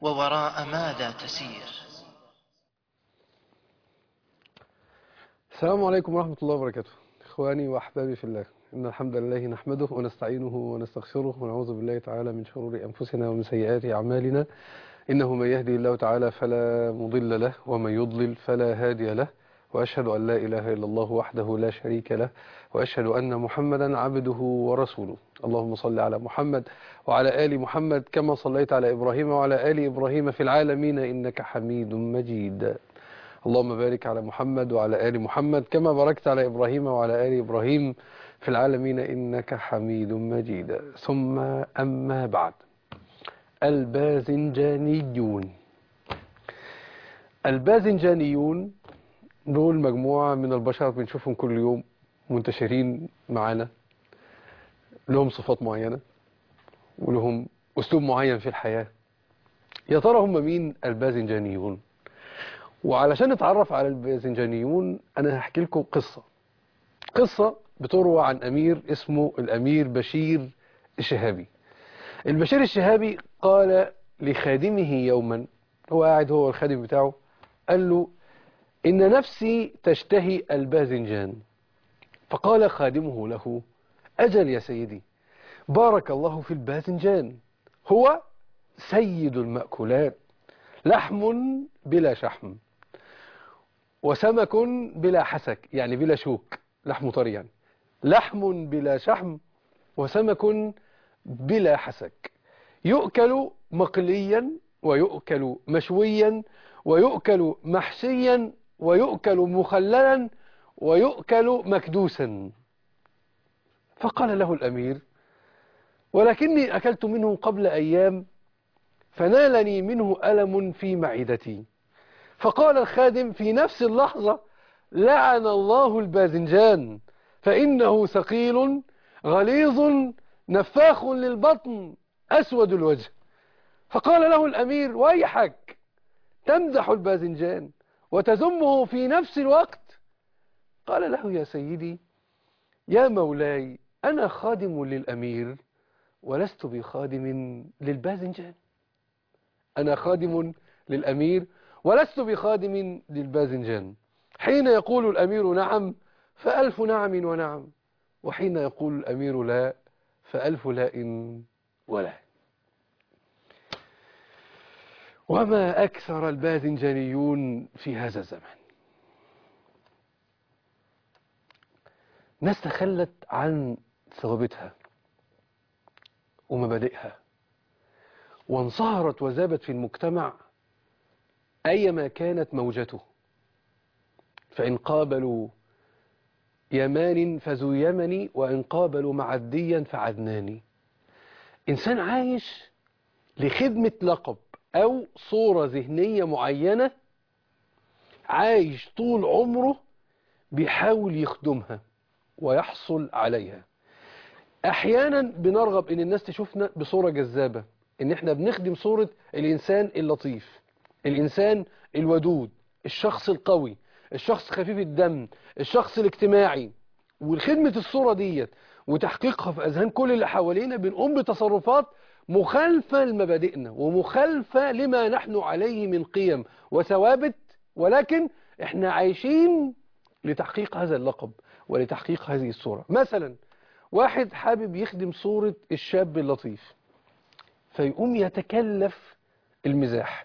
ووراء ماذا تسير السلام عليكم ورحمة الله وبركاته إخواني وأحبابي في الله إن الحمد لله نحمده ونستعينه ونستغفره ونعوذ بالله تعالى من شرور أنفسنا ومن سيئات أعمالنا إنه من يهدي الله تعالى فلا مضل له ومن يضلل فلا هادي له وأشهد أن لا إله إلا الله وحده لا شريك له وأشهد أن محمدا عبده ورسوله اللهم صل على محمد وعلى آل محمد كما صليت على إبراهيم وعلى آل إبراهيم في العالمين إنك حميد مجيد اللهم بارك على محمد وعلى آل محمد كما باركت على إبراهيم وعلى آل إبراهيم في العالمين إنك حميد مجيد ثم أما بعد الباذنجانيون الباذنجانيون دول مجموعة من البشر بنشوفهم كل يوم منتشرين معانا لهم صفات معينة ولهم أسلوب معين في الحياة يا ترى هم مين الباذنجانيون وعلشان نتعرف على الباذنجانيون أنا هحكي لكم قصة قصة بتروى عن أمير اسمه الأمير بشير الشهابي البشير الشهابي قال لخادمه يوما هو قاعد هو والخادم بتاعه قال له إن نفسي تشتهي الباذنجان فقال خادمه له أجل يا سيدي بارك الله في الباذنجان هو سيد المأكولات لحم بلا شحم وسمك بلا حسك يعني بلا شوك لحم طري يعني لحم بلا شحم وسمك بلا حسك يؤكل مقليا ويؤكل مشويا ويؤكل محشيا ويؤكل مخللا ويؤكل مكدوسا فقال له الأمير ولكني أكلت منه قبل أيام فنالني منه ألم في معدتي فقال الخادم في نفس اللحظة لعن الله الباذنجان فإنه ثقيل غليظ نفاخ للبطن أسود الوجه فقال له الأمير ويحك تمدح الباذنجان وتذمه في نفس الوقت قال له يا سيدي يا مولاي أنا خادم للأمير ولست بخادم للباذنجان أنا خادم للأمير ولست بخادم للباذنجان حين يقول الأمير نعم فألف نعم ونعم وحين يقول الأمير لا فألف لاء ولا وما أكثر الباذنجانيون في هذا الزمان ناس تخلت عن ثوابتها ومبادئها وانصهرت وذابت في المجتمع أيما كانت موجته فإن قابلوا يمان فذو يمني وإن قابلوا معديا فعدناني إنسان عايش لخدمة لقب أو صورة ذهنية معينة عايش طول عمره بيحاول يخدمها ويحصل عليها أحيانا بنرغب إن الناس تشوفنا بصورة جذابة إن إحنا بنخدم صورة الإنسان اللطيف الإنسان الودود الشخص القوي الشخص خفيف الدم الشخص الاجتماعي والخدمة الصورة ديت وتحقيقها في أذهان كل اللي حوالينا بنقوم بتصرفات مخالفة لمبادئنا ومخالفة لما نحن عليه من قيم وثوابت ولكن احنا عايشين لتحقيق هذا اللقب ولتحقيق هذه الصورة مثلا واحد حابب يخدم صورة الشاب اللطيف فيقوم يتكلف المزاح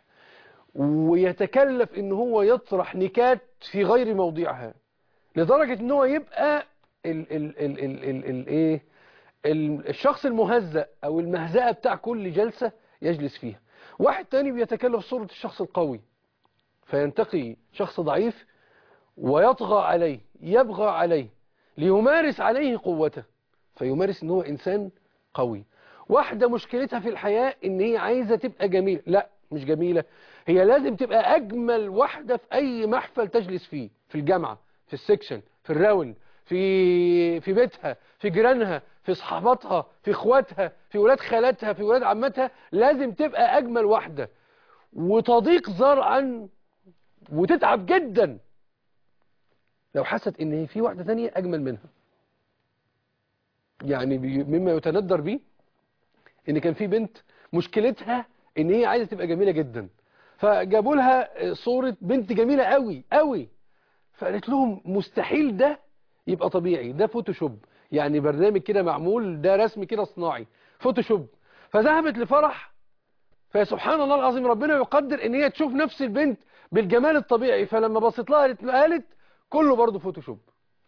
ويتكلف ان هو يطرح نكات في غير موضعها لدرجة ان هو يبقى ال ال ال ال ال ال ايه الشخص المهزأ او المهزأة بتاع كل جلسة يجلس فيها واحد تاني بيتكلف صورة الشخص القوي فينتقي شخص ضعيف ويطغى عليه يبغى عليه ليمارس عليه قوته فيمارس ان هو انسان قوي واحدة مشكلتها في الحياة ان هي عايزة تبقى جميلة لا مش جميلة هي لازم تبقى اجمل واحدة في اي محفل تجلس فيه في الجامعة في السكشن في الراوند في في بيتها في جيرانها في صحباتها في اخواتها في ولاد خالاتها في ولاد عمتها لازم تبقى اجمل واحدة وتضيق ذرعا وتتعب جدا لو حست ان في واحدة ثانية اجمل منها يعني بي- مما يتندر بيه ان كان في بنت مشكلتها ان هي عايزه تبقى جميله جدا فجابوا لها صوره بنت جميله قوي قوي فقالت لهم مستحيل ده يبقى طبيعي ده فوتوشوب يعني برنامج كده معمول ده رسم كده صناعي فوتوشوب فذهبت لفرح فسبحان الله العظيم ربنا يقدر ان هي تشوف نفس البنت بالجمال الطبيعي فلما بصيت لها قالت- قالت كله برضه فوتوشوب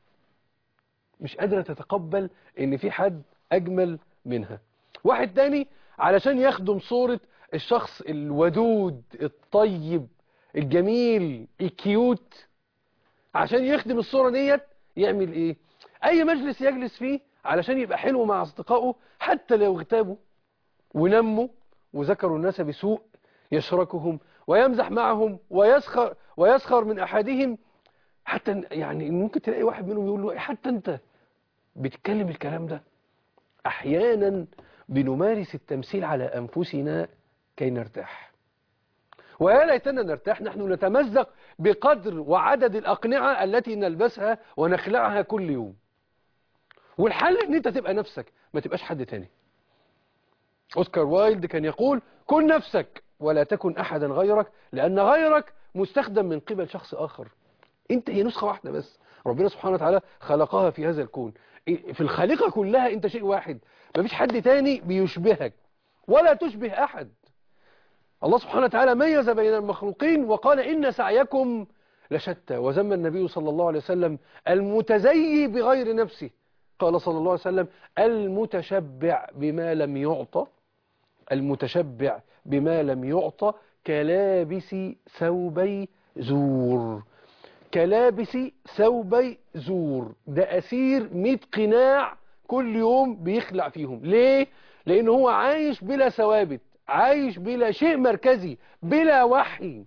مش قادرة تتقبل ان في حد اجمل منها واحد تاني علشان يخدم صورة الشخص الودود الطيب الجميل الكيوت عشان يخدم الصورة ديت يعمل ايه اي مجلس يجلس فيه علشان يبقى حلو مع اصدقائه حتى لو اغتابوا ونموا وذكروا الناس بسوء يشركهم ويمزح معهم ويسخر ويسخر من احدهم حتى يعني ممكن تلاقي واحد منهم يقول له حتى انت بتتكلم الكلام ده احيانا بنمارس التمثيل على انفسنا كي نرتاح ويا ليتنا نرتاح نحن نتمزق بقدر وعدد الأقنعة التي نلبسها ونخلعها كل يوم والحل ان انت تبقى نفسك ما تبقاش حد تاني اوسكار وايلد كان يقول كن نفسك ولا تكن احدا غيرك لان غيرك مستخدم من قبل شخص اخر انت هي نسخة واحدة بس ربنا سبحانه وتعالى خلقها في هذا الكون في الخالقة كلها انت شيء واحد مفيش حد تاني بيشبهك ولا تشبه احد الله سبحانه وتعالى ميز بين المخلوقين وقال إن سعيكم لشتى وذم النبي صلى الله عليه وسلم المتزيي بغير نفسه قال صلى الله عليه وسلم المتشبع بما لم يعطى المتشبع بما لم يعطى كلابس ثوبي زور كلابس ثوبي زور ده أسير 100 قناع كل يوم بيخلع فيهم ليه؟ لأنه هو عايش بلا ثوابت عايش بلا شيء مركزي بلا وحي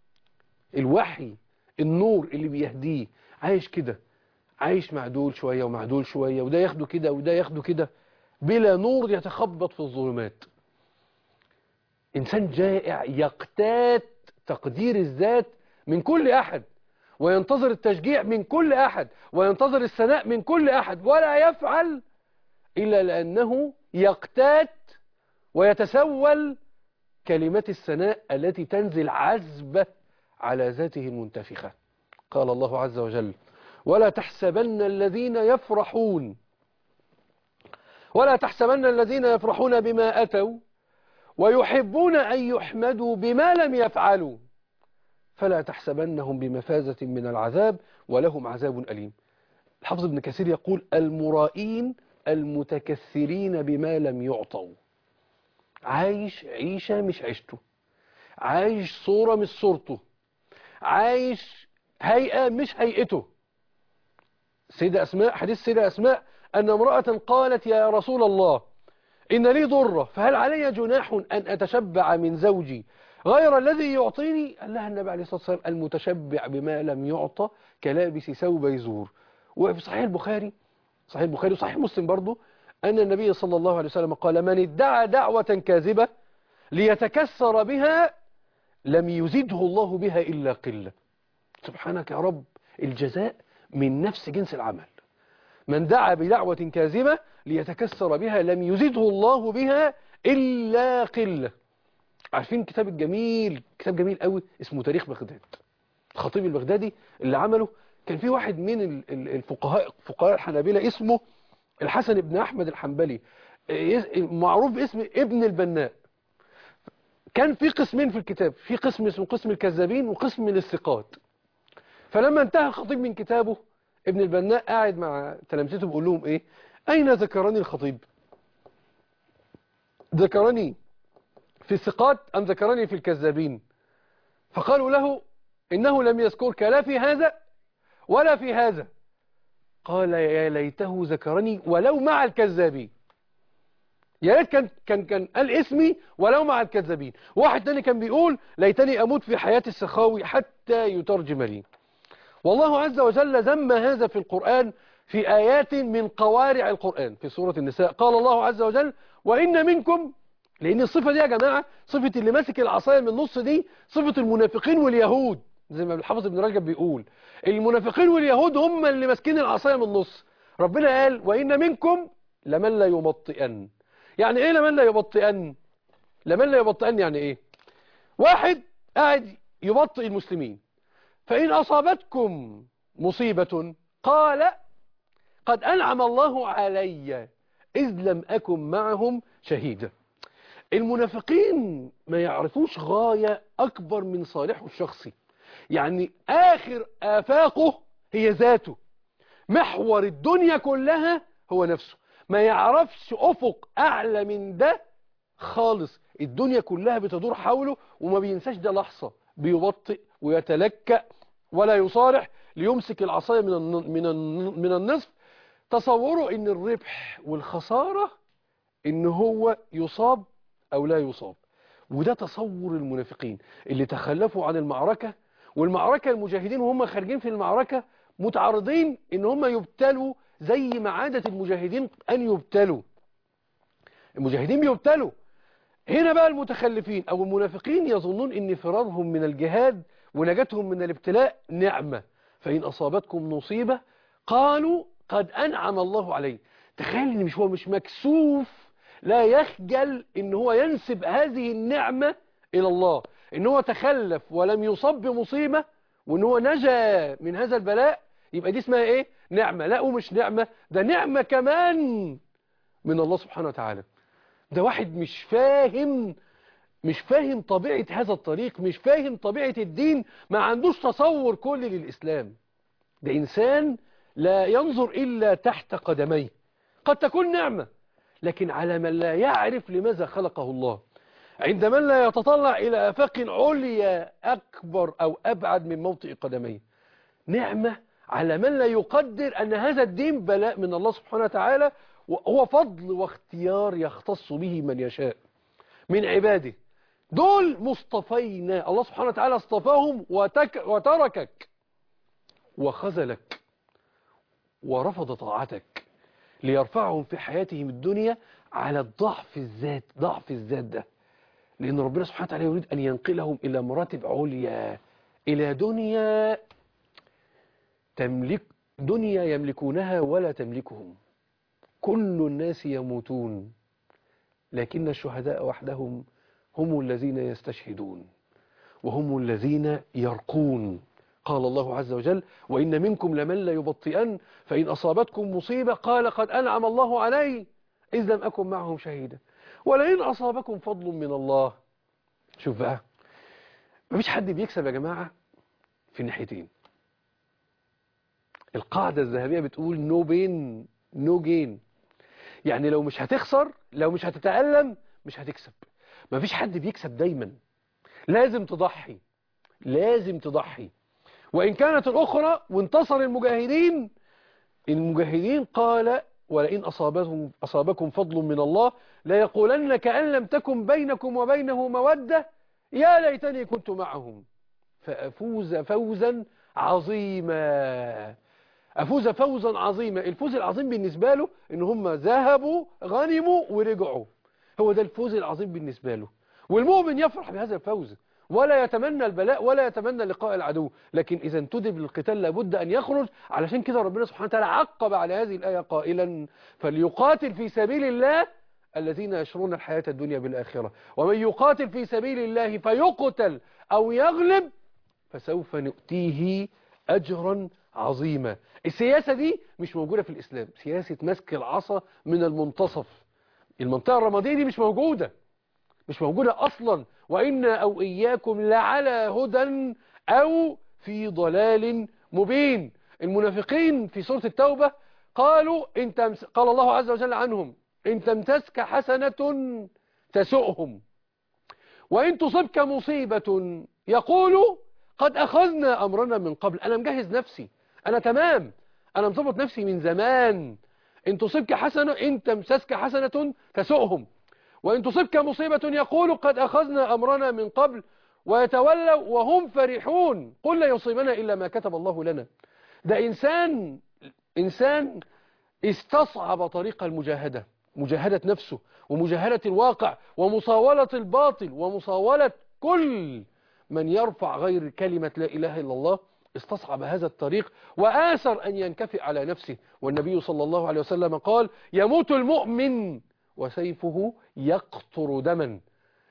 الوحي النور اللي بيهديه عايش كده عايش مع دول شوية ومع دول شوية وده ياخده كده وده ياخده كده بلا نور يتخبط في الظلمات إنسان جائع يقتات تقدير الذات من كل أحد وينتظر التشجيع من كل أحد وينتظر الثناء من كل أحد ولا يفعل إلا لأنه يقتات ويتسول كلمات الثناء التي تنزل عذبة على ذاته المنتفخة قال الله عز وجل ولا تحسبن الذين يفرحون ولا تحسبن الذين يفرحون بما أتوا ويحبون أن يحمدوا بما لم يفعلوا فلا تحسبنهم بمفازة من العذاب ولهم عذاب أليم الحافظ ابن كثير يقول المرائين المتكثرين بما لم يعطوا عايش عيشة مش عيشته عايش صورة مش صورته عايش هيئة مش هيئته سيدة أسماء حديث سيدة أسماء أن امرأة قالت يا رسول الله إن لي ضرة فهل علي جناح أن أتشبع من زوجي غير الذي يعطيني قال لها النبي عليه الصلاة والسلام المتشبع بما لم يعطى كلابس ثوب يزور وفي صحيح البخاري صحيح البخاري وصحيح مسلم برضه أن النبي صلى الله عليه وسلم قال من ادعى دعوة كاذبة ليتكسر بها لم يزده الله بها إلا قلة سبحانك يا رب الجزاء من نفس جنس العمل من دعا بدعوة كاذبة ليتكسر بها لم يزده الله بها إلا قلة عارفين كتاب الجميل كتاب جميل قوي اسمه تاريخ بغداد الخطيب البغدادي اللي عمله كان في واحد من ال- ال- الفقهاء فقهاء الحنابلة اسمه الحسن بن أحمد الحنبلي إيه- معروف باسم ابن البناء كان في قسمين في الكتاب في قسم اسمه قسم الكذابين وقسم من الثقات فلما انتهى الخطيب من كتابه ابن البناء قاعد مع تلامذته بيقول لهم ايه اين ذكرني الخطيب ذكرني في الثقات ام ذكرني في الكذابين فقالوا له انه لم يذكرك لا في هذا ولا في هذا قال يا ليته ذكرني ولو مع الكذابين يا ريت كان كان كان قال اسمي ولو مع الكذابين واحد تاني كان بيقول ليتني اموت في حياة السخاوي حتى يترجم لي والله عز وجل ذم هذا في القرآن في آيات من قوارع القرآن في سورة النساء قال الله عز وجل وإن منكم لأن الصفة دي يا جماعة صفة اللي ماسك العصاية من النص دي صفة المنافقين واليهود زي ما الحافظ ابن رجب بيقول المنافقين واليهود هم اللي ماسكين العصاية من النص ربنا قال وإن منكم لمن لا يبطئن يعني ايه لمن لا يبطئن لمن لا يبطئن يعني ايه واحد قاعد يبطئ المسلمين فإن أصابتكم مصيبة قال قد أنعم الله علي إذ لم أكن معهم شهيدا المنافقين ما يعرفوش غاية أكبر من صالحه الشخصي يعني آخر آفاقه هي ذاته محور الدنيا كلها هو نفسه ما يعرفش أفق أعلى من ده خالص الدنيا كلها بتدور حوله وما بينساش ده لحظة بيبطئ ويتلكأ ولا يصارح ليمسك العصاية من الن- من الن- من النصف تصوروا ان الربح والخسارة ان هو يصاب او لا يصاب وده تصور المنافقين اللي تخلفوا عن المعركة والمعركة المجاهدين وهم خارجين في المعركة متعرضين ان هم يبتلوا زي ما عادة المجاهدين ان يبتلوا المجاهدين بيبتلوا هنا بقى المتخلفين او المنافقين يظنون ان فرارهم من الجهاد ونجاتهم من الابتلاء نعمة فإن أصابتكم مصيبة قالوا قد أنعم الله عليه تخيل ان مش هو مش مكسوف لا يخجل ان هو ينسب هذه النعمة الى الله ان هو تخلف ولم يصب بمصيبة وان هو نجا من هذا البلاء يبقى دي اسمها ايه نعمة لا ومش نعمة ده نعمة كمان من الله سبحانه وتعالى ده واحد مش فاهم مش فاهم طبيعة هذا الطريق مش فاهم طبيعة الدين ما عندوش تصور كلي للإسلام ده إنسان لا ينظر إلا تحت قدميه قد تكون نعمة لكن على من لا يعرف لماذا خلقه الله عند من لا يتطلع إلى آفاق عليا أكبر أو أبعد من موطئ قدميه نعمة على من لا يقدر أن هذا الدين بلاء من الله سبحانه وتعالى وهو فضل واختيار يختص به من يشاء من عباده دول مصطفين الله سبحانه وتعالى اصطفاهم وتك وتركك وخذلك ورفض طاعتك ليرفعهم في حياتهم الدنيا على الضعف الذات ضعف الذات ده لأن ربنا سبحانه وتعالى يريد أن ينقلهم إلى مراتب عليا إلى دنيا تملك دنيا يملكونها ولا تملكهم كل الناس يموتون لكن الشهداء وحدهم هم الذين يستشهدون وهم الذين يرقون قال الله عز وجل وإن منكم لمن لا يبطئن فإن أصابتكم مصيبة قال قد أنعم الله علي إذ لم أكن معهم شهيدا ولئن أصابكم فضل من الله شوف بقى مفيش حد بيكسب يا جماعة في الناحيتين القاعدة الذهبية بتقول نو بين نو جين يعني لو مش هتخسر لو مش هتتألم مش هتكسب مفيش حد بيكسب دايما لازم تضحي لازم تضحي وإن كانت الأخرى وانتصر المجاهدين المجاهدين قال ولئن أصابكم, أصابكم فضل من الله لا يقولن كأن لم تكن بينكم وبينه مودة يا ليتني كنت معهم فأفوز فوزا عظيما أفوز فوزا عظيما الفوز العظيم بالنسبة له إن هم ذهبوا غنموا ورجعوا هو ده الفوز العظيم بالنسبة له والمؤمن يفرح بهذا الفوز ولا يتمنى البلاء ولا يتمنى لقاء العدو لكن إذا انتدب للقتال لابد أن يخرج علشان كده ربنا سبحانه وتعالى عقب على هذه الآية قائلا فليقاتل في سبيل الله الذين يشرون الحياة الدنيا بالآخرة ومن يقاتل في سبيل الله فيقتل أو يغلب فسوف نؤتيه أجرا عظيما السياسة دي مش موجودة في الإسلام سياسة مسك العصا من المنتصف المنطقة الرمادية دي مش موجودة مش موجودة أصلا وإنا أو إياكم لعلى هدى أو في ضلال مبين المنافقين في سورة التوبة قالوا إن تمس... قال الله عز وجل عنهم إن تمتسك حسنة تسؤهم وإن تصبك مصيبة يقولوا قد أخذنا أمرنا من قبل أنا مجهز نفسي أنا تمام أنا مظبط نفسي من زمان إن تصبك حسنة إن تمسسك حسنة تسؤهم وإن تصبك مصيبة يقول قد أخذنا أمرنا من قبل ويتولوا وهم فرحون قل لا يصيبنا إلا ما كتب الله لنا ده إنسان إنسان استصعب طريق المجاهدة مجاهدة نفسه ومجاهدة الواقع ومصاولة الباطل ومصاولة كل من يرفع غير كلمة لا إله إلا الله استصعب هذا الطريق وآثر أن ينكفئ على نفسه والنبي صلى الله عليه وسلم قال يموت المؤمن وسيفه يقطر دما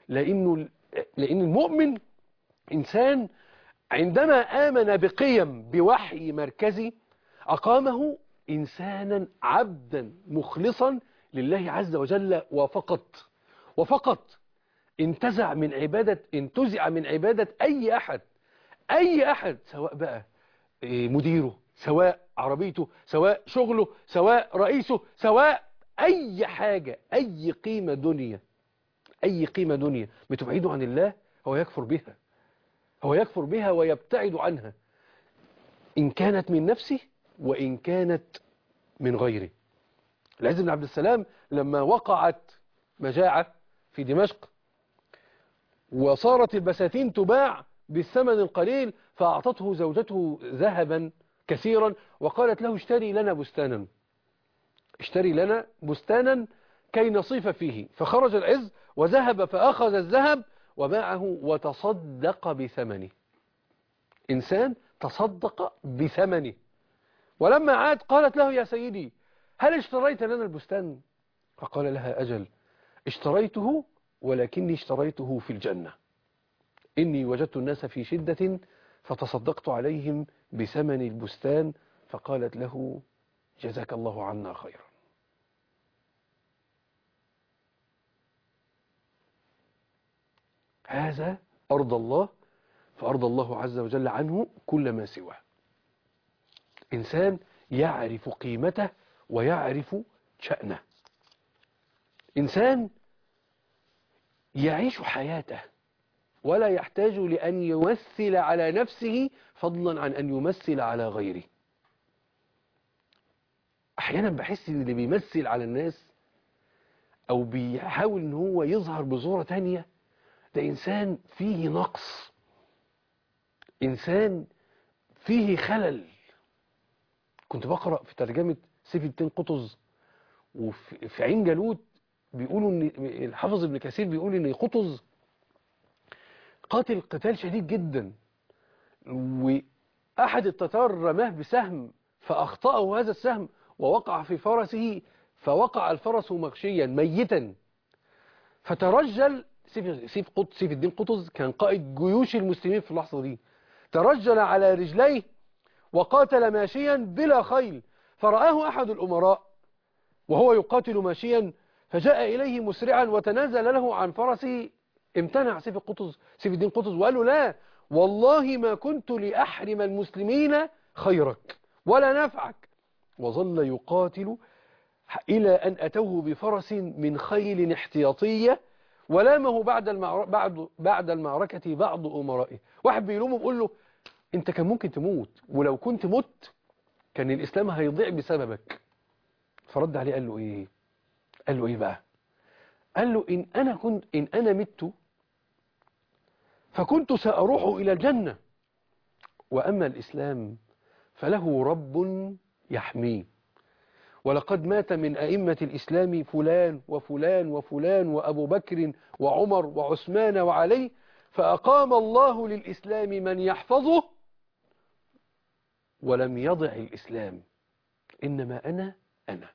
لأنه لأن المؤمن إنسان عندما آمن بقيم بوحي مركزي أقامه إنسانا عبدا مخلصا لله عز وجل وفقط وفقط انتزع من عبادة انتزع من عبادة أي أحد أي أحد سواء بقى إيه، مديره سواء عربيته سواء شغله سواء رئيسه سواء أي حاجة أي قيمة دنيا أي قيمة دنيا بتبعده عن الله هو يكفر بها هو يكفر بها ويبتعد عنها إن كانت من نفسه وإن كانت من غيره العز بن عبد السلام لما وقعت مجاعة في دمشق وصارت البساتين تباع بالثمن القليل فأعطته زوجته ذهبا كثيرا وقالت له اشتري لنا بستانا اشتري لنا بستانا كي نصيف فيه فخرج العز وذهب فأخذ الذهب وباعه وتصدق بثمنه إنسان تصدق بثمنه ولما عاد قالت له يا سيدي هل اشتريت لنا البستان فقال لها أجل اشتريته ولكني اشتريته في الجنة إني وجدت الناس في شدة فتصدقت عليهم بثمن البستان فقالت له جزاك الله عنا خيرا هذا أرض الله فأرض الله عز وجل عنه كل ما سواه إنسان يعرف قيمته ويعرف شأنه إنسان يعيش حياته ولا يحتاج لأن يمثل على نفسه فضلا عن أن يمثل على غيره أحيانا بحس إن اللي بيمثل على الناس أو بيحاول إن هو يظهر بصورة تانية ده إنسان فيه نقص إنسان فيه خلل كنت بقرأ في ترجمة سيف الدين قطز وفي عين جالوت بيقولوا ان الحافظ ابن كثير بيقول ان قطز قاتل قتال شديد جدا واحد التتار رماه بسهم فاخطاه هذا السهم ووقع في فرسه فوقع الفرس مغشيا ميتا فترجل سيف سيف قط سيف الدين قطز كان قائد جيوش المسلمين في اللحظه دي ترجل على رجليه وقاتل ماشيا بلا خيل فرآه أحد الأمراء وهو يقاتل ماشيا فجاء إليه مسرعا وتنازل له عن فرسه امتنع سيف القطز سيف الدين قطز وقال له لا والله ما كنت لأحرم المسلمين خيرك ولا نفعك وظل يقاتل إلى أن أتوه بفرس من خيل احتياطية ولامه بعد المعر... بعد بعد المعركة بعض أمرائه واحد بيلومه بيقول له أنت كان ممكن تموت ولو كنت مت كان الإسلام هيضيع بسببك فرد عليه قال له إيه قال له إيه بقى قال له إن أنا كنت إن أنا مت فكنت سأروح إلى الجنة وأما الإسلام فله رب يحميه ولقد مات من أئمة الإسلام فلان وفلان وفلان وأبو بكر وعمر وعثمان وعلي فأقام الله للإسلام من يحفظه ولم يضع الإسلام إنما أنا أنا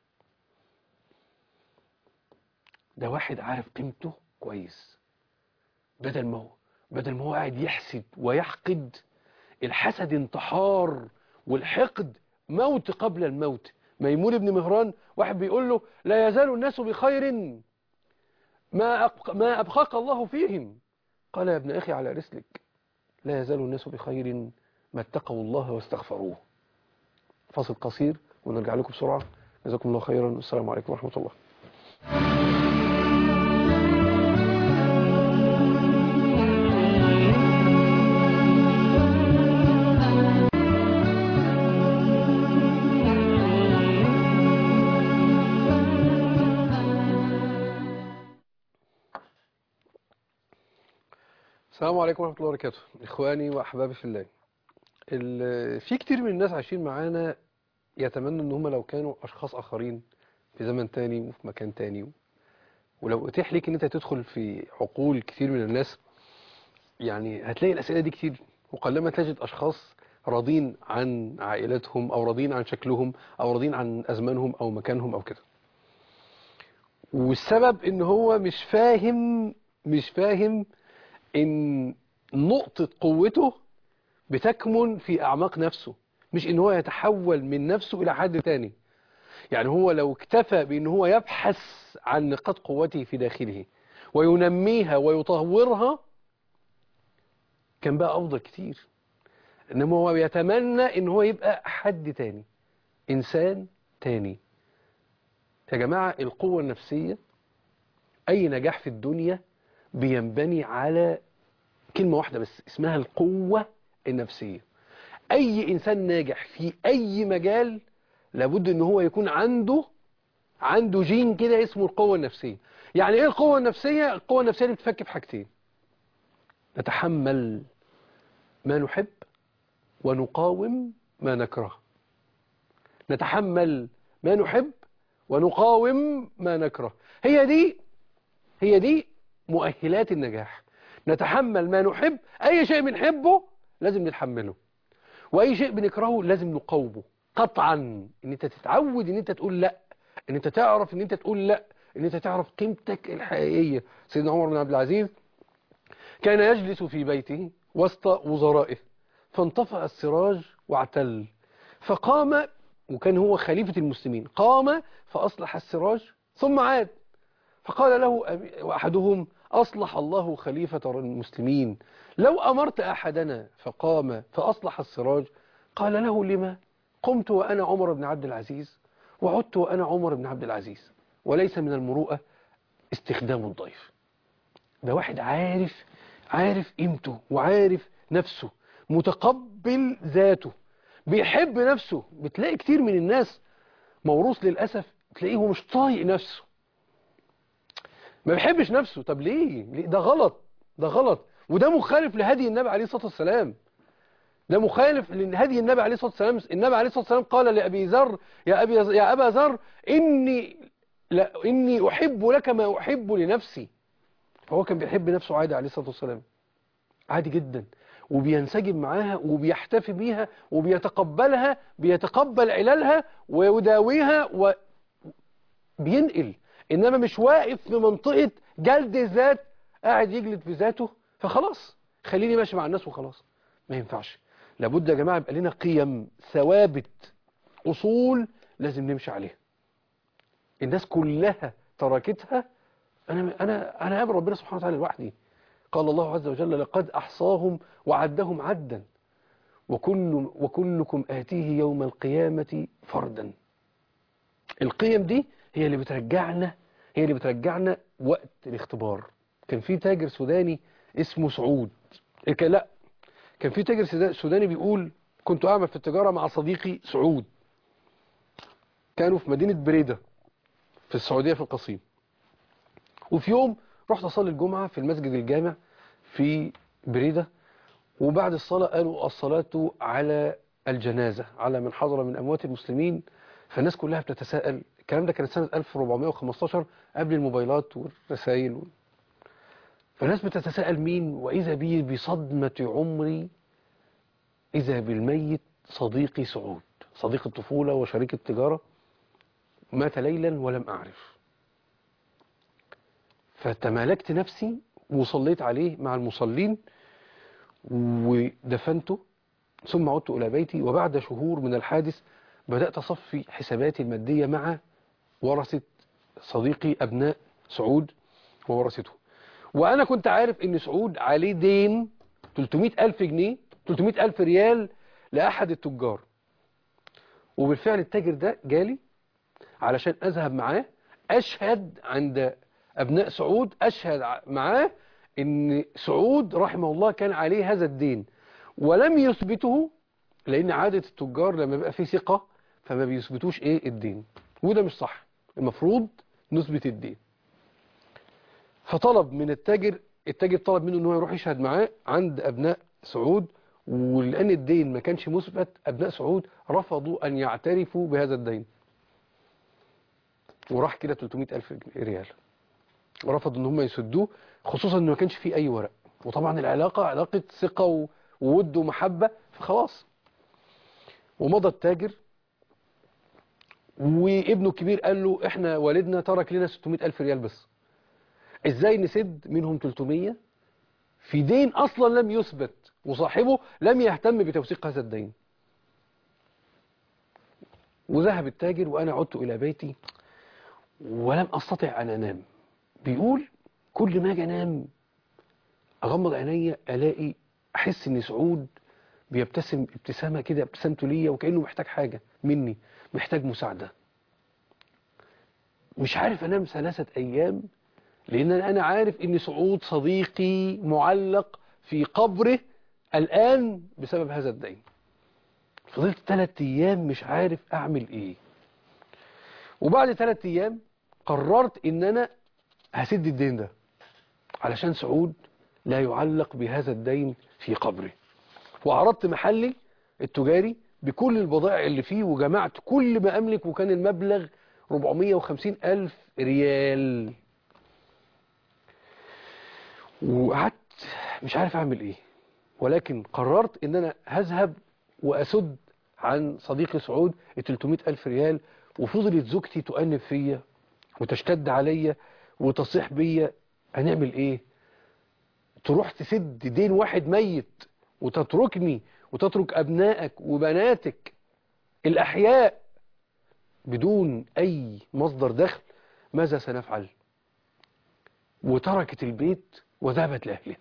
ده واحد عارف قيمته كويس بدل ما هو بدل ما هو قاعد يحسد ويحقد الحسد انتحار والحقد موت قبل الموت ميمون بن مهران واحد بيقول له لا يزال الناس بخير ما أبق ما أبقاك الله فيهم قال يا ابن أخي على رسلك لا يزال الناس بخير ما اتقوا الله واستغفروه فاصل قصير ونرجع لكم بسرعة جزاكم الله خيرا والسلام عليكم ورحمة الله السلام عليكم ورحمة الله وبركاته إخواني وأحبابي في الله ال- في كتير من الناس عايشين معانا يتمنوا ان هم لو كانوا اشخاص اخرين في زمن تاني وفي مكان تاني ولو اتيح ليك ان انت تدخل في عقول كتير من الناس يعني هتلاقي الاسئله دي كتير وقلما تجد اشخاص راضين عن عائلتهم او راضين عن شكلهم او راضين عن ازمانهم او مكانهم او كده والسبب ان هو مش فاهم مش فاهم ان نقطة قوته بتكمن في اعماق نفسه مش ان هو يتحول من نفسه الى حد تاني يعني هو لو اكتفى بان هو يبحث عن نقاط قوته في داخله وينميها ويطورها كان بقى افضل كتير انما هو بيتمنى ان هو يبقى حد تاني انسان تاني يا جماعة القوة النفسية اي نجاح في الدنيا بينبني على كلمة واحدة بس اسمها القوة النفسية اي انسان ناجح في اي مجال لابد ان هو يكون عنده عنده جين كده اسمه القوة النفسية يعني ايه القوة النفسية القوة النفسية اللي بتفك في حاجتين نتحمل ما نحب ونقاوم ما نكره نتحمل ما نحب ونقاوم ما نكره هي دي هي دي مؤهلات النجاح نتحمل ما نحب أي شيء بنحبه لازم نتحمله وأي شيء بنكرهه لازم نقاومه قطعا ان انت تتعود ان انت تقول لا ان انت تعرف ان انت تقول لا ان انت تعرف قيمتك الحقيقية سيدنا عمر بن عبد العزيز كان يجلس في بيته وسط وزرائه فانطفأ السراج واعتل فقام وكان هو خليفة المسلمين قام فأصلح السراج ثم عاد فقال له أحدهم أصلح الله خليفة المسلمين لو أمرت أحدنا فقام فأصلح السراج قال له لما قمت وأنا عمر بن عبد العزيز وعدت وأنا عمر بن عبد العزيز وليس من المروءة استخدام الضيف ده واحد عارف عارف قيمته وعارف نفسه متقبل ذاته بيحب نفسه بتلاقي كتير من الناس موروث للأسف تلاقيه هو مش طايق نفسه ما بيحبش نفسه طب ليه؟, ليه ده غلط ده غلط وده مخالف لهدي النبي عليه الصلاة والسلام ده مخالف لهدي النبي عليه الصلاة والسلام النبي عليه الصلاة والسلام قال لأبي ذر يا, أبي يا أبا ذر إني, لا إني أحب لك ما أحب لنفسي فهو كان بيحب نفسه عادي عليه الصلاة والسلام عادي جدا وبينسجم معاها وبيحتفي بيها وبيتقبلها بيتقبل علالها ويداويها وبينقل إنما مش واقف في منطقة جلد الذات قاعد يجلد في ذاته فخلاص خليني ماشي مع الناس وخلاص ما ينفعش لابد يا جماعة يبقى لنا قيم ثوابت أصول لازم نمشي عليها الناس كلها تركتها أنا أنا أنا قابل ربنا سبحانه وتعالى لوحدي قال الله عز وجل لقد أحصاهم وعدهم عدا وكل وكلكم آتيه يوم القيامة فردا القيم دي هي اللي بترجعنا هي اللي بترجعنا وقت الاختبار كان في تاجر سوداني اسمه سعود كان لا كان في تاجر سوداني بيقول كنت أعمل في التجارة مع صديقي سعود كانوا في مدينة بريدة في السعودية في القصيم وفي يوم رحت أصلي الجمعة في المسجد الجامع في بريدة وبعد الصلاة قالوا الصلاة على الجنازة على من حضر من أموات المسلمين فالناس كلها بتتساءل الكلام ده كان سنة 1415 قبل الموبايلات والرسائل فالناس بتتساءل مين وإذا بي بصدمة عمري إذا بالميت صديقي سعود صديق الطفولة وشريك التجارة مات ليلا ولم أعرف فتمالكت نفسي وصليت عليه مع المصلين ودفنته ثم عدت إلى بيتي وبعد شهور من الحادث بدأت أصفي حساباتي المادية مع ورثة صديقي أبناء سعود وورثته وأنا كنت عارف إن سعود عليه دين 300 ألف جنيه 300 ألف ريال لأحد التجار وبالفعل التاجر ده جالي علشان أذهب معاه أشهد عند أبناء سعود أشهد معاه إن سعود رحمه الله كان عليه هذا الدين ولم يثبته لأن عادة التجار لما بيبقى فيه ثقة فما بيثبتوش إيه الدين وده مش صح المفروض نثبت الدين فطلب من التاجر التاجر طلب منه ان هو يروح يشهد معاه عند أبناء سعود ولأن الدين ما كانش مثبت أبناء سعود رفضوا أن يعترفوا بهذا الدين وراح كده 300 ألف ريال ورفضوا ان هم يسدوه خصوصا انه ما كانش فيه اي ورق وطبعا العلاقة علاقة ثقة وود ومحبة فخلاص ومضى التاجر وابنه الكبير قال له احنا والدنا ترك لنا 600 ألف ريال بس ازاي نسد منهم 300 في دين اصلا لم يثبت وصاحبه لم يهتم بتوثيق هذا الدين وذهب التاجر وانا عدت الى بيتي ولم استطع ان انام بيقول كل ما اجي انام اغمض عيني الاقي احس ان سعود بيبتسم ابتسامه كده ابتسامته ليا وكانه محتاج حاجه مني محتاج مساعده مش عارف انام ثلاثه ايام لان انا عارف ان سعود صديقي معلق في قبره الان بسبب هذا الدين فضلت ثلاث ايام مش عارف اعمل ايه وبعد ثلاث ايام قررت ان انا هسد الدين ده علشان سعود لا يعلق بهذا الدين في قبره وعرضت محلي التجاري بكل البضائع اللي فيه وجمعت كل ما أملك وكان المبلغ 450 ألف ريال وقعدت مش عارف أعمل إيه ولكن قررت إن أنا هذهب وأسد عن صديقي سعود ال 300 ألف ريال وفضلت زوجتي تؤنب فيا وتشتد عليا وتصيح بيا هنعمل إيه تروح تسد دين واحد ميت وتتركني وتترك أبنائك وبناتك الأحياء بدون أي مصدر دخل ماذا سنفعل وتركت البيت وذهبت لأهلها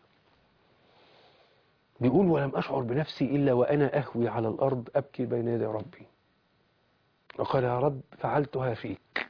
بيقول ولم أشعر بنفسي إلا وأنا أهوي على الأرض أبكي بين يدي ربي وقال يا رب فعلتها فيك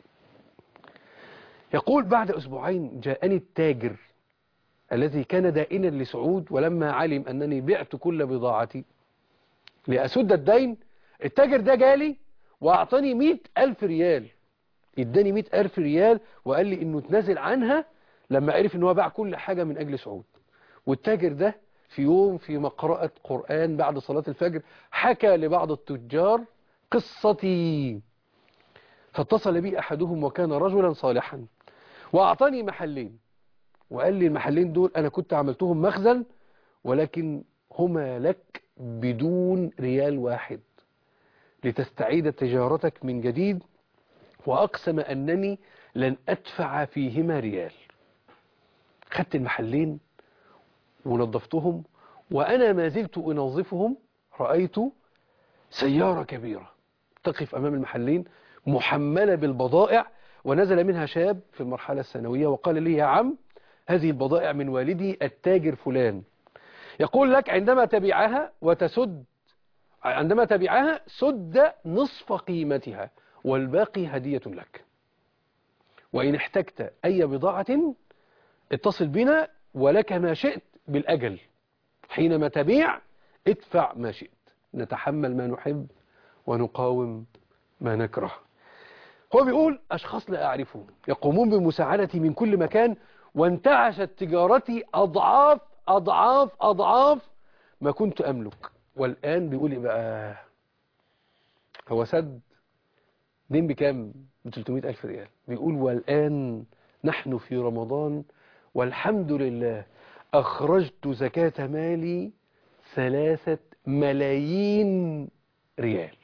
يقول بعد أسبوعين جاءني التاجر الذي كان دائنا لسعود ولما علم أنني بعت كل بضاعتي لأسد الدين التاجر ده جالي وأعطاني مئة ألف ريال اداني مئة ألف ريال وقال لي إنه تنازل عنها لما عرف إنه باع كل حاجة من أجل سعود والتاجر ده في يوم في مقرأة قرآن بعد صلاة الفجر حكى لبعض التجار قصتي فاتصل بي أحدهم وكان رجلا صالحا وأعطاني محلين وقال لي المحلين دول أنا كنت عملتهم مخزن ولكن هما لك بدون ريال واحد لتستعيد تجارتك من جديد وأقسم أنني لن أدفع فيهما ريال خدت المحلين ونظفتهم وأنا ما زلت أنظفهم رأيت سيارة كبيرة تقف أمام المحلين محملة بالبضائع ونزل منها شاب في المرحلة الثانوية وقال لي يا عم هذه البضائع من والدي التاجر فلان يقول لك عندما تبيعها وتسد عندما تبيعها سد نصف قيمتها والباقي هدية لك وإن احتجت أي بضاعة اتصل بنا ولك ما شئت بالأجل حينما تبيع ادفع ما شئت نتحمل ما نحب ونقاوم ما نكره هو بيقول أشخاص لا أعرفهم يقومون بمساعدتي من كل مكان وانتعشت تجارتي أضعاف أضعاف أضعاف ما كنت أملك والآن بيقول إيه بقى هو سد دين بكام ب 300 ألف ريال بيقول والآن نحن في رمضان والحمد لله أخرجت زكاة مالي ثلاثة ملايين ريال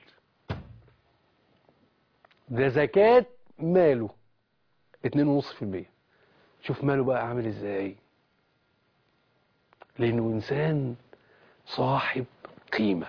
ده زكاة ماله 2.5% شوف ماله بقى عامل ازاي لأنه إنسان صاحب قيمة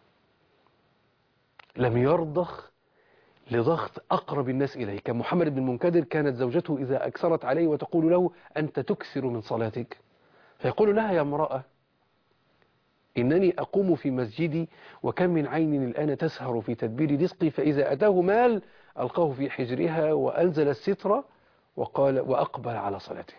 لم يرضخ لضغط أقرب الناس إليه كمحمد بن المنكدر كانت زوجته إذا أكثرت عليه وتقول له أنت تكثر من صلاتك فيقول لها يا امرأة إنني أقوم في مسجدي وكم من عين الآن تسهر في تدبير رزقي فإذا أتاه مال ألقاه في حجرها وأنزل الستر وقال وأقبل على صلاته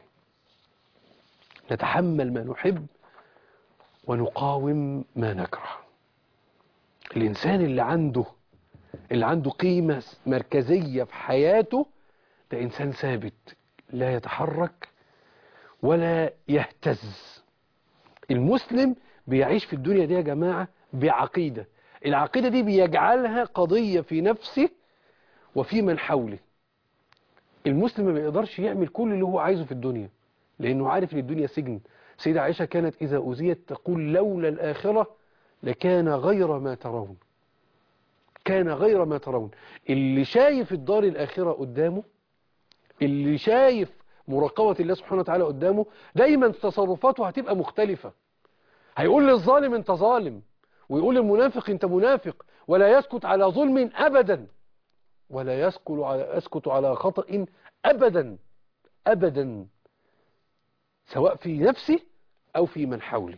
نتحمل ما نحب ونقاوم ما نكره الإنسان اللي عنده اللي عنده قيمة مركزية في حياته ده إنسان ثابت لا يتحرك ولا يهتز المسلم بيعيش في الدنيا دي يا جماعة بعقيدة العقيدة دي بيجعلها قضية في نفسه وفي من حوله المسلم ما بيقدرش يعمل كل اللي هو عايزه في الدنيا لأنه عارف ان الدنيا سجن سيدة عائشة كانت إذا أوذيت تقول لولا الآخرة لكان غير ما ترون كان غير ما ترون اللي شايف الدار الآخرة قدامه اللي شايف مراقبة الله سبحانه وتعالى قدامه دايما تصرفاته هتبقى مختلفة هيقول للظالم انت ظالم ويقول للمنافق انت منافق ولا يسكت على ظلم ابدا ولا يسكت على يسكت على خطأ ابدا ابدا سواء في نفسي او في من حولي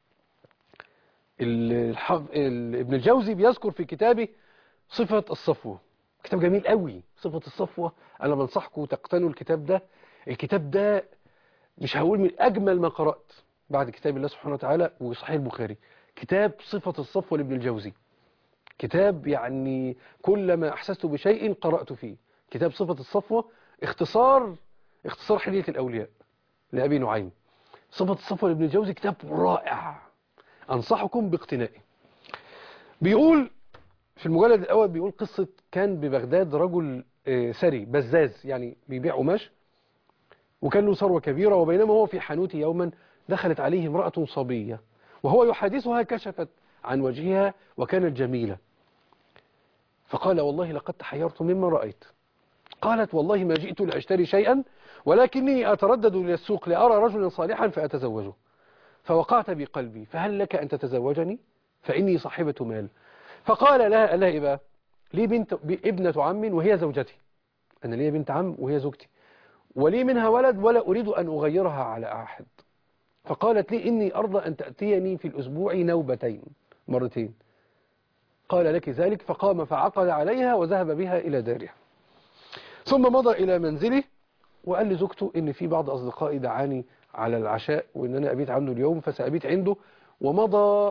الحف... ابن الجوزي بيذكر في كتابه صفة الصفوة كتاب جميل قوي صفة الصفوة أنا بنصحكم تقتنوا الكتاب ده الكتاب ده مش هقول من أجمل ما قرأت بعد كتاب الله سبحانه وتعالى وصحيح البخاري كتاب صفة الصفوة لابن الجوزي كتاب يعني كلما أحسست بشيء قرأت فيه كتاب صفة الصفوة اختصار اختصار حلية الأولياء لأبي نعيم صفة الصفوة لابن الجوزي كتاب رائع أنصحكم باقتنائه بيقول في المجلد الأول بيقول قصة كان ببغداد رجل ثري بزاز يعني بيبيع قماش وكان له ثروة كبيرة وبينما هو في حانوته يوما دخلت عليه امرأة صبية وهو يحادثها كشفت عن وجهها وكانت جميلة فقال والله لقد تحيرت مما رأيت قالت والله ما جئت لأشتري شيئا ولكني أتردد إلى السوق لأرى رجلا صالحا فأتزوجه فوقعت بقلبي فهل لك أن تتزوجني فإني صاحبة مال فقال لها قال لها إيه بقى لي بنت ابنة عم وهي زوجتي أنا لي بنت عم وهي زوجتي ولي منها ولد ولا أريد أن أغيرها على أحد فقالت لي إني أرضى أن تأتيني في الأسبوع نوبتين مرتين قال لك ذلك فقام فعقد عليها وذهب بها إلى دارها ثم مضى إلى منزله وقال لزوجته إن في بعض أصدقائي دعاني على العشاء وإن أنا أبيت عنده اليوم فسأبيت عنده ومضى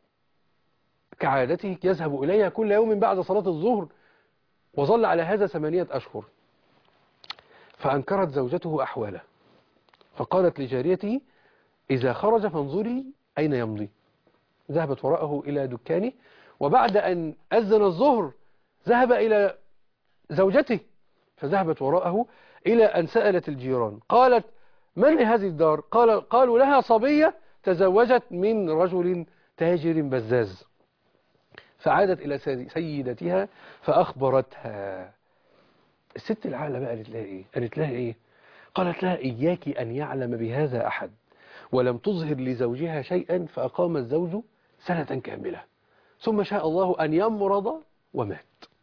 كعادته يذهب إليها كل يوم بعد صلاة الظهر وظل على هذا ثمانية أشهر فأنكرت زوجته أحواله فقالت لجاريته إذا خرج فانظري أين يمضي ذهبت وراءه إلى دكانه وبعد أن أذن الظهر ذهب إلى زوجته فذهبت وراءه إلى أن سألت الجيران قالت من هذه الدار قال قالوا لها صبية تزوجت من رجل تاجر بزاز فعادت إلى سيدتها فأخبرتها الست العاقلة بقى قالت لها إيه قالت لها إيه قالت لها إياك أن يعلم بهذا أحد ولم تظهر لزوجها شيئا فأقام الزوج سنة كاملة ثم شاء الله أن يمرض ومات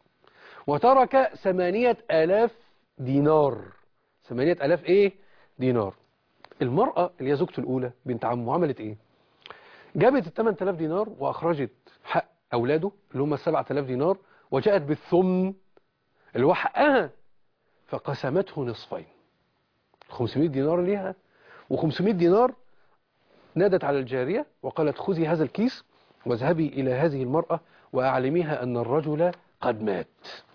وترك ثمانية آلاف دينار ثمانية آلاف إيه دينار المرأة اللي هي زوجته الأولى بنت عمه عملت إيه جابت الثمان آلاف دينار وأخرجت حق أولاده اللي هم السبعة آلاف دينار وجاءت بالثمن اللي هو حقها فقسمته نصفين 500 دينار ليها و500 دينار نادت على الجارية وقالت خذي هذا الكيس واذهبي إلى هذه المرأة وأعلميها أن الرجل قد مات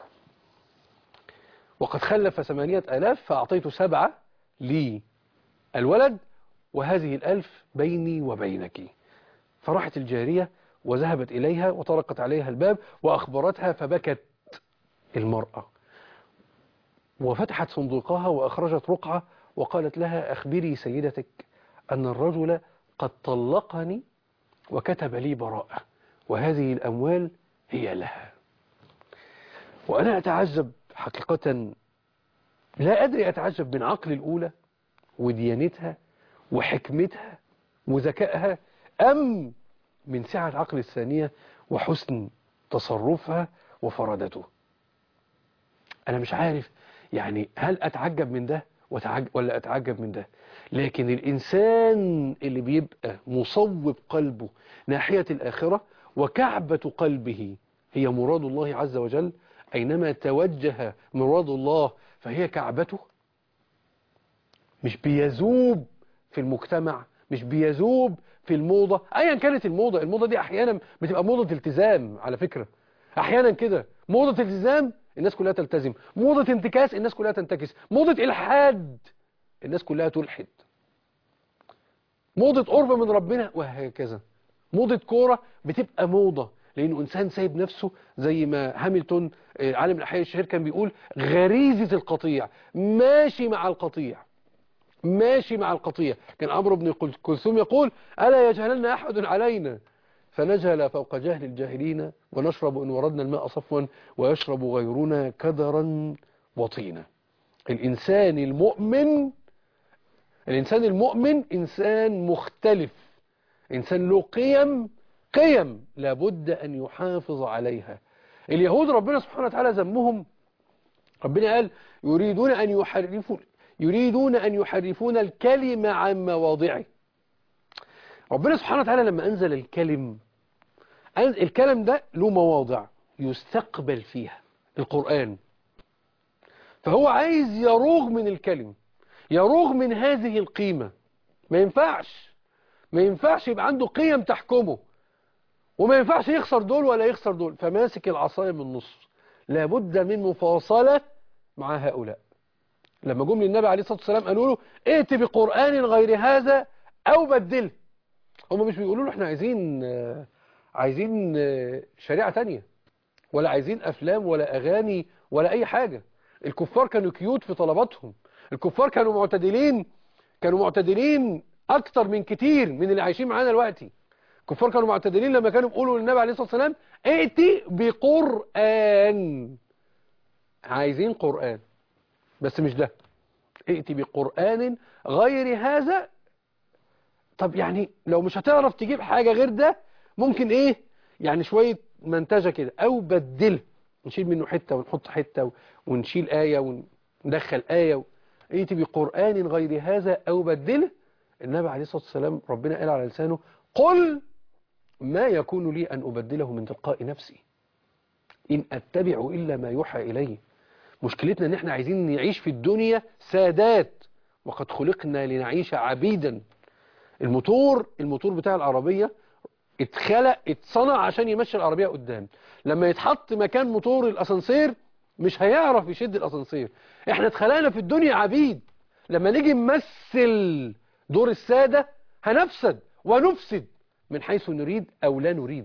وقد خلف ثمانية ألاف فأعطيت سبعة للولد وهذه الألف بيني وبينك فراحت الجارية وذهبت إليها وطرقت عليها الباب وأخبرتها فبكت المرأة وفتحت صندوقها وأخرجت رقعة وقالت لها أخبري سيدتك أن الرجل قد طلقني وكتب لي براءة وهذه الأموال هي لها وأنا أتعجب حقيقة لا أدري أتعجب من عقل الأولى وديانتها وحكمتها وذكائها أم من سعة عقل الثانية وحسن تصرفها وفرادته أنا مش عارف يعني هل أتعجب من ده ولا أتعجب من ده لكن الإنسان اللي بيبقى مصوب قلبه ناحية الآخرة وكعبة قلبه هي مراد الله عز وجل أينما توجه مراد الله فهي كعبته مش بيذوب في المجتمع مش بيذوب في الموضة أيا كانت الموضة الموضة دي أحيانا بتبقى موضة التزام على فكرة أحيانا كده موضة التزام الناس كلها تلتزم موضة انتكاس الناس كلها تنتكس موضة إلحاد الناس كلها تلحد موضة قرب من ربنا وهكذا موضة كورة بتبقى موضة لأنه إنسان سايب نفسه زي ما هامilton عالم الأحياء الشهير كان بيقول غريزة القطيع ماشي مع القطيع ماشي مع القطيع كان عمرو بن كلثوم يقول ألا يجهلن أحد علينا فنجهل فوق جهل الجاهلين ونشرب إن وردنا الماء صفوا ويشرب غيرنا كدرا وطينا الإنسان المؤمن الإنسان المؤمن إنسان مختلف إنسان له قيم قيم لابد أن يحافظ عليها اليهود ربنا سبحانه وتعالى ذمهم ربنا قال يريدون أن يحرفوا يريدون أن يحرفون الكلمة عن مواضعه ربنا سبحانه وتعالى لما أنزل الكلم الكلم ده له مواضع يستقبل فيها القرآن فهو عايز يروغ من الكلم يروغ من هذه القيمة ما ينفعش ما ينفعش يبقى عنده قيم تحكمه وما ينفعش يخسر دول ولا يخسر دول فماسك العصاية من النص لابد من مفاصلة مع هؤلاء لما جم للنبي عليه الصلاة والسلام قالوا له ائت بقرآن غير هذا أو بدله هم مش بيقولوا له احنا عايزين عايزين شريعة تانية ولا عايزين أفلام ولا أغاني ولا أي حاجة الكفار كانوا كيوت في طلباتهم الكفار كانوا معتدلين كانوا معتدلين أكتر من كتير من اللي عايشين معانا دلوقتي الكفار كانوا معتدلين لما كانوا بيقولوا للنبي عليه الصلاة والسلام ائتي بقرآن عايزين قرآن بس مش ده ائتي بقرآن غير هذا طب يعني لو مش هتعرف تجيب حاجة غير ده ممكن ايه يعني شوية منتجة كده او بدله نشيل منه حتة ونحط حتة ونشيل آية وندخل آية ائتي بقرآن غير هذا او بدله النبي عليه الصلاة والسلام ربنا قال على لسانه قل ما يكون لي أن أبدله من تلقاء نفسي إن أتبع إلا ما يوحى إليه مشكلتنا ان احنا عايزين نعيش في الدنيا سادات وقد خلقنا لنعيش عبيدا الموتور الموتور بتاع العربية اتخلق اتصنع عشان يمشي العربية قدام لما يتحط مكان موتور الاسانسير مش هيعرف يشد الاسانسير احنا اتخلقنا في الدنيا عبيد لما نيجي نمثل دور السادة هنفسد ونفسد من حيث نريد او لا نريد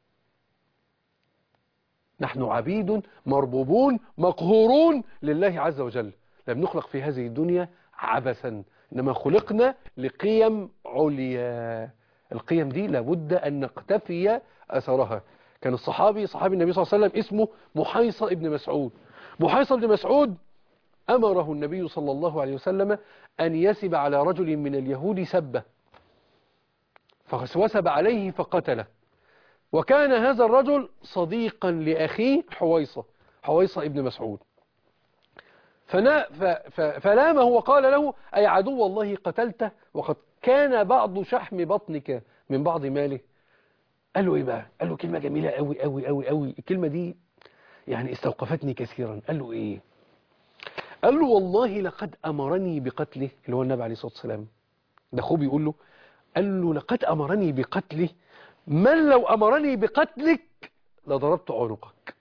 نحن عبيد مربوبون مقهورون لله عز وجل لم نخلق في هذه الدنيا عبثا إنما خلقنا لقيم عليا القيم دي لابد أن نقتفي أثرها كان الصحابي صحابي النبي صلى الله عليه وسلم اسمه محيصة ابن مسعود محيصة ابن مسعود أمره النبي صلى الله عليه وسلم أن يسب على رجل من اليهود سبه فوسب عليه فقتله وكان هذا الرجل صديقا لأخيه حويصة حويصة ابن مسعود فنا فلامه وقال له أي عدو الله قتلته وقد كان بعض شحم بطنك من بعض ماله قال له إيه بقى قال له كلمة جميلة قوي قوي قوي قوي الكلمة دي يعني استوقفتني كثيرا قال له إيه قال له والله لقد أمرني بقتله اللي هو النبي عليه الصلاة والسلام ده أخوه بيقول له قال له لقد أمرني بقتله من لو أمرني بقتلك لضربت عنقك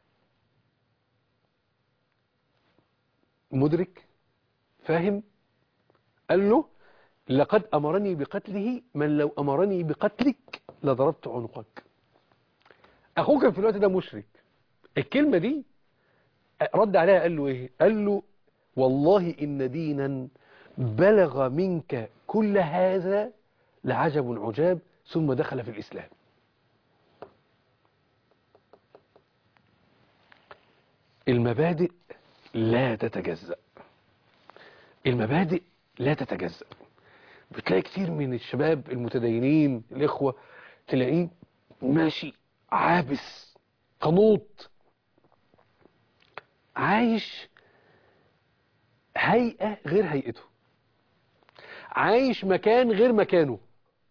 مدرك فاهم قال له لقد أمرني بقتله من لو أمرني بقتلك لضربت عنقك أخوه كان في الوقت ده مشرك الكلمة دي رد عليها قال له إيه قال له والله إن دينا بلغ منك كل هذا لعجب عجاب ثم دخل في الإسلام المبادئ لا تتجزأ المبادئ لا تتجزأ بتلاقي كتير من الشباب المتدينين الإخوة تلاقيه ماشي عابس قنوط عايش هيئة غير هيئته عايش مكان غير مكانه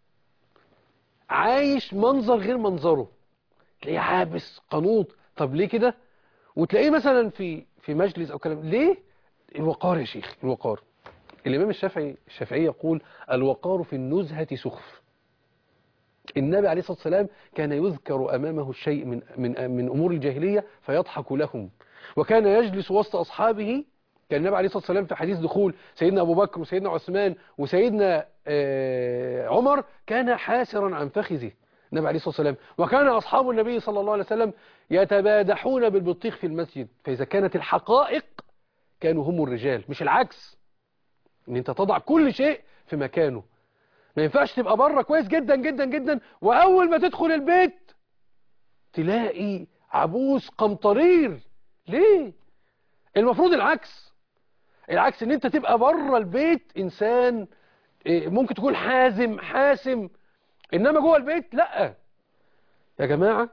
عايش منظر غير منظره تلاقيه عابس قنوط طب ليه كده وتلاقيه مثلا في في مجلس او كلام ليه الوقار يا شيخ الوقار الامام الشافعي الشافعي يقول الوقار في النزهة سخف النبي عليه الصلاة والسلام كان يذكر أمامه الشيء من, من, من أمور الجاهلية فيضحك لهم وكان يجلس وسط أصحابه كان النبي عليه الصلاة والسلام في حديث دخول سيدنا أبو بكر وسيدنا عثمان وسيدنا عمر كان حاسرا عن فخذه النبي عليه الصلاة والسلام وكان أصحاب النبي صلى الله عليه وسلم يتبادحون بالبطيخ في المسجد فإذا كانت الحقائق كانوا هم الرجال مش العكس ان انت تضع كل شيء في مكانه ما ينفعش تبقى بره كويس جدا جدا جدا واول ما تدخل البيت تلاقي عبوس قمطرير ليه المفروض العكس العكس ان انت تبقى بره البيت انسان إيه، ممكن تكون حازم حاسم انما جوه البيت لا يا جماعة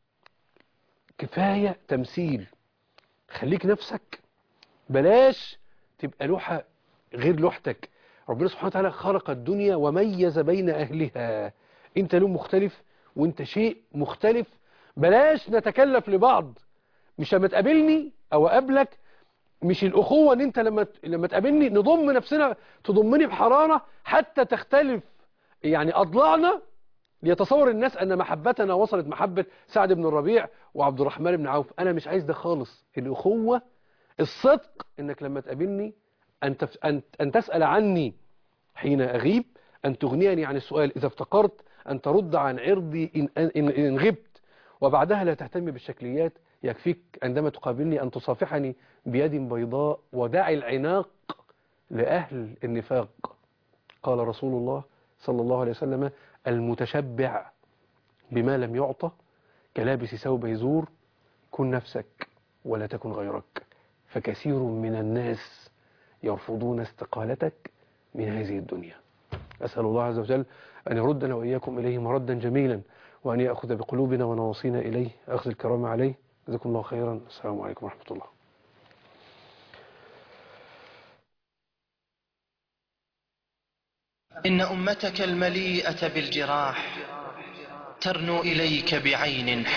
كفاية تمثيل خليك نفسك بلاش تبقى لوحة غير لوحتك ربنا سبحانه وتعالى خلق الدنيا وميز بين أهلها انت لون مختلف وانت شيء مختلف بلاش نتكلف لبعض مش لما تقابلني او اقابلك مش الاخوه ان انت لما لما تقابلني نضم نفسنا تضمني بحراره حتى تختلف يعني اضلاعنا ليتصور الناس ان محبتنا وصلت محبه سعد بن الربيع وعبد الرحمن بن عوف انا مش عايز ده خالص الاخوه الصدق انك لما تقابلني ان تف... ان ان تسال عني حين اغيب ان تغنيني عن السؤال اذا افتقرت ان ترد عن عرضي ان ان, إن غبت وبعدها لا تهتم بالشكليات يكفيك عندما تقابلني أن تصافحني بيد بيضاء ودع العناق لأهل النفاق قال رسول الله صلى الله عليه وسلم المتشبع بما لم يعطى كلابس ثوب يزور كن نفسك ولا تكن غيرك فكثير من الناس يرفضون استقالتك من هذه الدنيا أسأل الله عز وجل أن يردنا وإياكم إليه مردا جميلا وأن يأخذ بقلوبنا ونواصينا إليه أخذ الكرام عليه جزاكم الله خيرا السلام عليكم ورحمة الله إن أمتك المليئة بالجراح ترنو إليك بعين